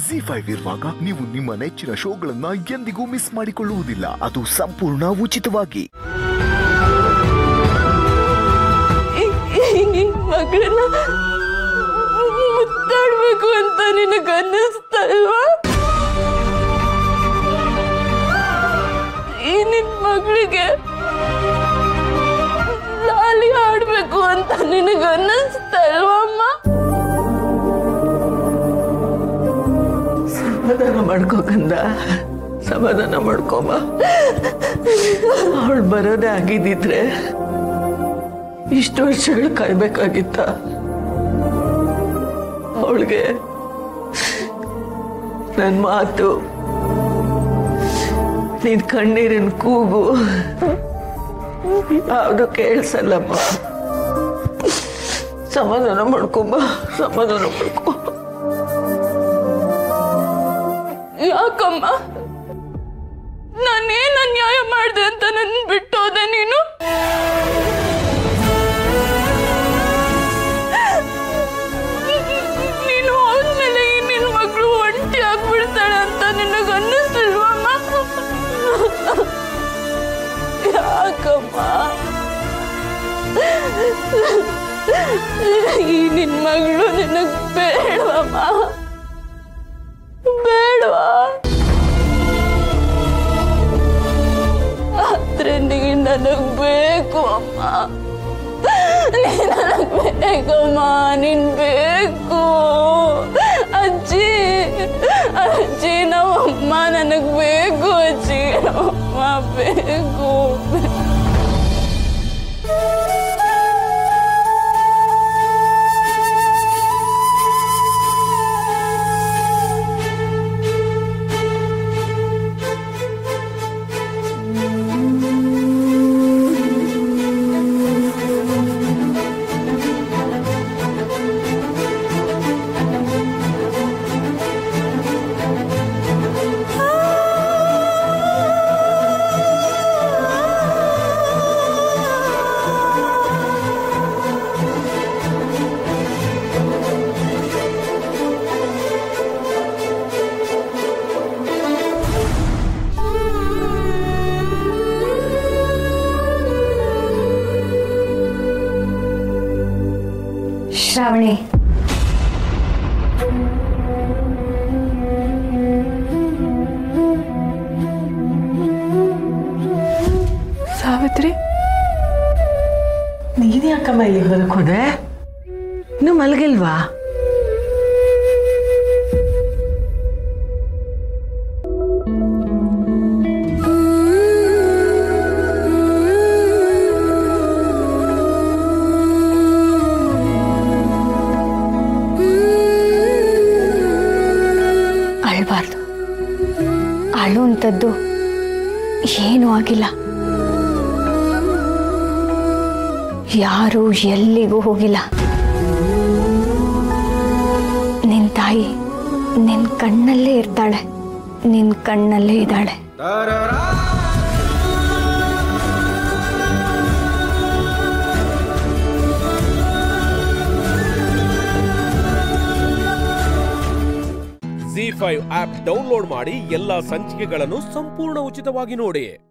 G five ಇರುವಾಗ ನೀವು ನಿಮ್ಮ ನೆಚ್ಚಿನ ಶೋಗಳನ್ನ ಎಂದಿಗೂ ಮಿಸ್ ಮಾಡಿಕೊಳ್ಳುವುದಿಲ್ಲ ಅದು ಸಂಪೂರ್ಣ ಉಚಿತವಾಗಿ ನಿನ್ ಮಗಳನ್ನ ಮುತ್ತಾಡ್ಬೇಕು ಅಂತ ನಿನಗೆ ಅನ್ನಿಸ್ತಲ್ವಾ ಈ ನಿನ್ ಮಗಳಿಗೆ ಲಾಲಿ ಆಡ್ಬೇಕು ಅಂತ ನಿನಗೆ ಅನ್ನಿಸ್ತಲ್ವಮ್ಮ ಸಮಾಧಾನ ಮಾಡ್ಕೋಕಂದ ಸಮಾಧಾನ ಮಾಡ್ಕೊಮ್ಮ ಅವಳು ಬರೋದೇ ಆಗಿದ್ದಿದ್ರೆ ಇಷ್ಟು ವರ್ಷಗಳು ಕಾಯ್ಬೇಕಾಗಿತ್ತ ಅವಳಿಗೆ ನನ್ನ ಮಾತು ನಿನ್ ಕಣ್ಣೀರಿನ ಕೂಗು ಯಾವುದು ಕೇಳಿಸಲ್ಲಮ್ಮ ಸಮಾಧಾನ ಮಾಡ್ಕೊಂಬ ಸಮಾಧಾನ ಮಾಡ್ಕೊ ಯಾಕಮ್ಮ ನಾನೇನ್ ಅನ್ಯಾಯ ಮಾಡಿದೆ ಅಂತ ನನ್ನ ಬಿಟ್ಟೋದೆ ನೀನು ನೀನು ಹೋದ್ಮೇಲೆ ಈ ನಿನ್ ಮಗಳು ಒಂಟಿ ಆಗ್ಬಿಡ್ತಾಳೆ ಅಂತ ನಿನಗೆ ಅನ್ನಿಸ್ಲಿಲ್ವಮ್ಮ ಯಾಕಮ್ಮ ಈ ನಿನ್ ಮಗಳು ನಿನಗ್ ಬೇಡವಮ್ಮ ಬೇಡವಾ ಆದ್ರೆ ನೀನ್ ನನಗ್ ಬೇಕು ಅಮ್ಮ ನೀನ್ ನನಗ್ ಬೇಕಮ್ಮ ನೀನ್ ಬೇಕು ಅಜ್ಜಿ ಅಜ್ಜಿ ನಮ್ಮಮ್ಮ ನನಗ್ ಬೇಕು ಅಜ್ಜಿ ನಮ್ಮಮ್ಮ ಬೇಕು ಶ್ರಾವಣಿ ಸಾವಿತ್ರಿ ನೀನ್ ಯಾಕಮ್ಮ ಇಲ್ಲಿ ಹೊರಗೆ ಹೋದೆ ಇನ್ನು ಮಲಗಿಲ್ವಾ ಅಳ್ಬಾರ್ದು ಅಳು ಅಂಥದ್ದು ಏನೂ ಆಗಿಲ್ಲ ಯಾರು ಎಲ್ಲಿಗೂ ಹೋಗಿಲ್ಲ ನಿನ್ ತಾಯಿ ನಿನ್ ಕಣ್ಣಲ್ಲೇ ಇರ್ತಾಳೆ ನಿನ್ ಕಣ್ಣಲ್ಲೇ ಇದ್ದಾಳೆ ಜಿ ಫೈವ್ ಆಪ್ ಡೌನ್ಲೋಡ್ ಮಾಡಿ ಎಲ್ಲಾ ಸಂಚಿಕೆಗಳನ್ನು ಸಂಪೂರ್ಣ ಉಚಿತವಾಗಿ ನೋಡಿ